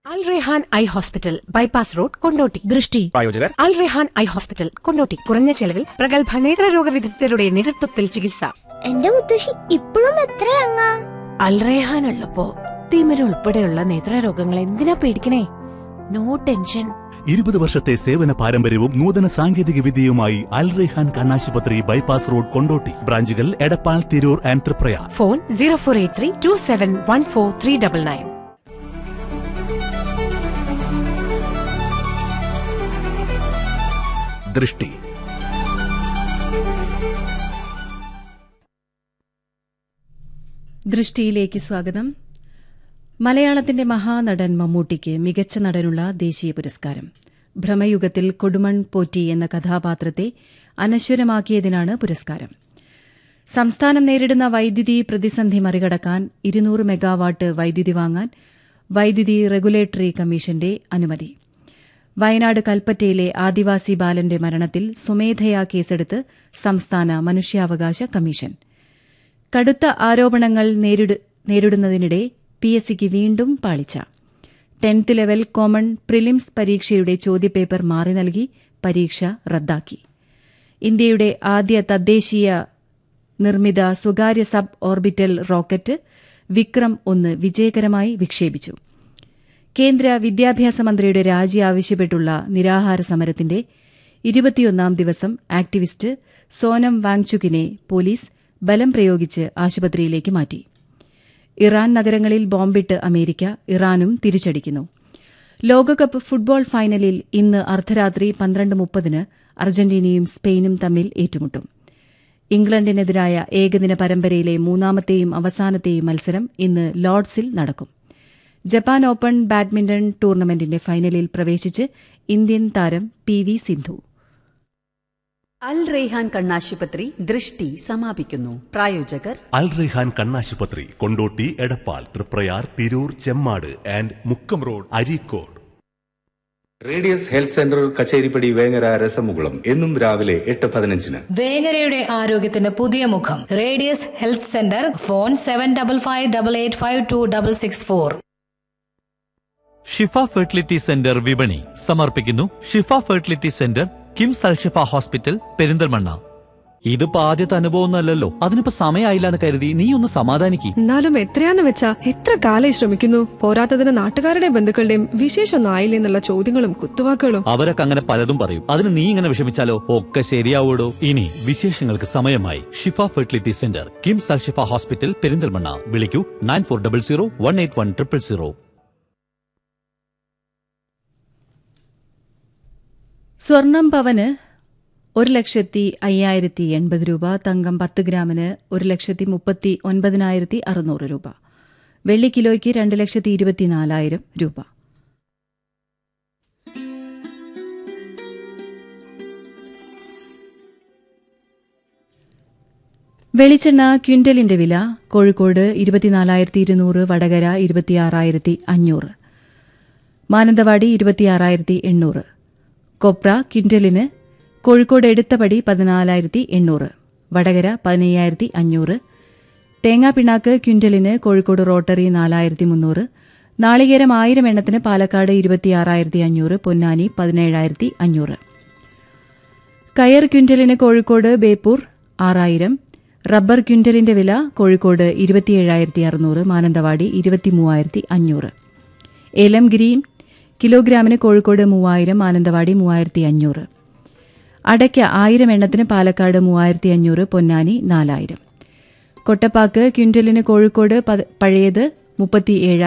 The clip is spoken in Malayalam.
അൽ Rehan eye hospital bypass road Kondotty Drishti പ്രായോജകർ അൽ റെഹാൻ ഐ ഹോസ്പിറ്റൽ കൊണ്ടോട്ടി കുറഞ്ഞ ചെലവിൽ പ്രഗത്ഭ നേത്രരോഗ വിദഗ്ധരുടെ നേതൃത്വത്തിൽ ചികിത്സ എന്റെ മുത്തശ്ശി ഇപ്പോഴും എത്രയങ്ങ അൽ റേഹാൻ ഉള്ളപ്പോ തിമിര ഉൾപ്പെടെയുള്ള നേത്രരോഗങ്ങൾ എന്തിനാ പേടിക്കണേ നോ ടെൻഷൻ ഇരുപത് വർഷത്തെ സേവന പാരമ്പര്യവും നൂതന സാങ്കേതിക വിദ്യയുമായി അൽ റെഹാൻ കണ്ണാശുപത്രി ബൈപ്പാസ് റോഡ് കൊണ്ടോട്ടി ബ്രാഞ്ചുകൾ Edappal Tirur and Triprayar phone zero four eight three two seven one four three double nine Drishti ദൃഷ്ടിയിലേക്ക് സ്വാഗതം മലയാളത്തിന്റെ മഹാനടൻ മമ്മൂട്ടിക്ക് മികച്ച നടനുള്ള ദേശീയ പുരസ്കാരം ഭ്രമയുഗത്തിൽ കൊടുമൺ പോറ്റി എന്ന കഥാപാത്രത്തെ അനശ്വരമാക്കിയതിനാണ് പുരസ്കാരം സംസ്ഥാനം നേരിടുന്ന വൈദ്യുതി പ്രതിസന്ധി മറികടക്കാൻ ഇരുന്നൂറ് മെഗാവാട്ട് വൈദ്യുതി വാങ്ങാൻ വൈദ്യുതി റെഗുലേറ്ററി കമ്മീഷന്റെ അനുമതി വയനാട് കൽപ്പറ്റയിലെ ആദിവാസി ബാലന്റെ മരണത്തിൽ സ്വമേധയാ കേസെടുത്ത് സംസ്ഥാന മനുഷ്യാവകാശ കമ്മീഷൻ കടുത്ത ആരോപണങ്ങൾ നേരിട- നേരിടുന്നതിനിടെ പി എസ് സിക്ക് വീണ്ടും പാളിച്ച ടെൻത്ത് ലെവൽ കോമൺ പ്രിലിംസ് പരീക്ഷയുടെ ചോദ്യപേപ്പർ മാറി നൽകി പരീക്ഷ റദ്ദാക്കി ഇന്ത്യയുടെ ആദ്യ തദ്ദേശീയ നിർമ്മിത സ്വകാര്യ സബ് ഓർബിറ്റൽ റോക്കറ്റ് വിക്രം ഒന്ന് വിജയകരമായി വിക്ഷേപിച്ചു കേന്ദ്ര വിദ്യാഭ്യാസ മന്ത്രിയുടെ രാജി ആവശ്യപ്പെട്ടുള്ള നിരാഹാര സമരത്തിന്റെ ഇരുപത്തിയൊന്നാം ദിവസം ആക്ടിവിസ്റ്റ് സോനം വാങ്ചുകിനെ പോലീസ് ബലം പ്രയോഗിച്ച് ആശുപത്രിയിലേക്ക് മാറ്റി ഇറാൻ നഗരങ്ങളിൽ ബോംബിട്ട് അമേരിക്ക ഇറാനും തിരിച്ചടിക്കുന്നു ലോകകപ്പ് ഫുട്ബോൾ ഫൈനലിൽ ഇന്ന് അർദ്ധരാത്രി പന്ത്രണ്ട് മുപ്പതിന് അർജന്റീനയും സ്പെയിനും തമ്മിൽ ഏറ്റുമുട്ടും ഇംഗ്ലണ്ടിനെതിരായ ഏകദിന പരമ്പരയിലെ മൂന്നാമത്തെയും അവസാനത്തെയും മത്സരം ഇന്ന് ലോർഡ്സിൽ നടക്കും ജപ്പാൻ ഓപ്പൺ ബാഡ്മിന്റൺ ടൂർണമെന്റിന്റെ ഫൈനലിൽ പ്രവേശിച്ച് ഇന്ത്യൻ താരം പി വി സിന്ധു അൽ റെയ്ഹാൻ കണ്ണാശുപത്രി ദൃഷ്ടി സമാപിക്കുന്നു പ്രായോജകർ അൽ റെഹാൻ കണ്ണാശുപത്രി Kondotty Edappal Triprayar Tirur Chemmad and Mukkam road Areekode radius health centre Kacheripadi Vengara രസമുകുളം എന്നും രാവിലെ എട്ട് പതിനഞ്ചിന് വേങ്ങരയുടെ ആരോഗ്യത്തിന് പുതിയ മുഖം radius health centre phone seven double five double eight five two double six four Shifa fertility centre വിപണി സമർപ്പിക്കുന്നു Shifa fertility centre KIMS Alshifa hospital Perinthalmanna ഇതിപ്പോ ആദ്യത്തെ അനുഭവമൊന്നുമല്ലല്ലോ അതിനിപ്പോ സമയമായില്ല എന്ന് കരുതി നീ ഒന്ന് സമാധാനിക്ക് എന്നാലും എത്രയാന്ന് വെച്ചാ എത്ര കാലായി ശ്രമിക്കുന്നു പോരാത്തതിന് നാട്ടുകാരുടെയും ബന്ധുക്കളുടെയും വിശേഷമൊന്നും ആയില്ലേ എന്നുള്ള ചോദ്യങ്ങളും കുത്തുവാക്കുകളും അവരൊക്കെ അങ്ങനെ പലതും പറയും അതിന് നീ ഇങ്ങനെ വിഷമിച്ചാലോ ഒക്കെ ശരിയാവൂടോ ഇനി വിശേഷങ്ങൾക്ക് സമയമായി Shifa fertility centre KIMS Alshifa hospital Perinthalmanna വിളിക്കൂ nine four double zero one eight one triple zero സ്വർണം പവന് ഒരു ലക്ഷത്തി അയ്യായിരത്തി എൺപത് രൂപ തങ്കം പത്ത് ഗ്രാമിന് ഒരു ലക്ഷത്തി മുപ്പത്തി ഒൻപതിനായിരത്തി അറുന്നൂറ് രൂപ വെള്ളി കിലോയ്ക്ക് രണ്ട് ലക്ഷത്തി ഇരുപത്തിനാലായിരം രൂപ വെളിച്ചെണ്ണ ക്വിന്റലിന്റെ വില കോഴിക്കോട് ഇരുപത്തിനാലായിരത്തി ഇരുന്നൂറ് വടകര ഇരുപത്തിയാറായിരത്തി അഞ്ഞൂറ് മാനന്തവാടി ഇരുപത്തിയാറായിരത്തി എണ്ണൂറ് കൊപ്ര ക്വിന്റലിന് കോഴിക്കോട് എടുത്തപടി പതിനാലായിരത്തി എണ്ണൂറ് വടകര പതിനയ്യായിരത്തി അഞ്ഞൂറ് തേങ്ങാപ്പിണ്ണാക്ക് ക്വിന്റലിന് കോഴിക്കോട് റോട്ടറി നാലായിരത്തി മുന്നൂറ് നാളികേരം ആയിരം എണ്ണത്തിന് പാലക്കാട് ഇരുപത്തിയാറായിരത്തി അഞ്ഞൂറ് പൊന്നാനി പതിനേഴായിരത്തി അഞ്ഞൂറ് കയർ ക്വിന്റലിന് കോഴിക്കോട് ബേപ്പൂർ ആറായിരം റബ്ബർ ക്വിന്റലിന്റെ വില കോഴിക്കോട് ഇരുപത്തിയേഴായിരത്തി അറുന്നൂറ് മാനന്തവാടി ഇരുപത്തിമൂവായിരത്തി അഞ്ഞൂറ് ഏലം ഗ്രീൻ കിലോഗ്രാമിന് കോഴിക്കോട് മൂവായിരം മാനന്തവാടി മൂവായിരത്തി അഞ്ഞൂറ് അടയ്ക്ക ആയിരം എണ്ണത്തിന് പാലക്കാട് മൂവായിരത്തി അഞ്ഞൂറ് പൊന്നാനി നാലായിരം കൊട്ടപ്പാക്ക് ക്വിന്റലിന് കോഴിക്കോട് പത്- പഴയത് മുപ്പത്തി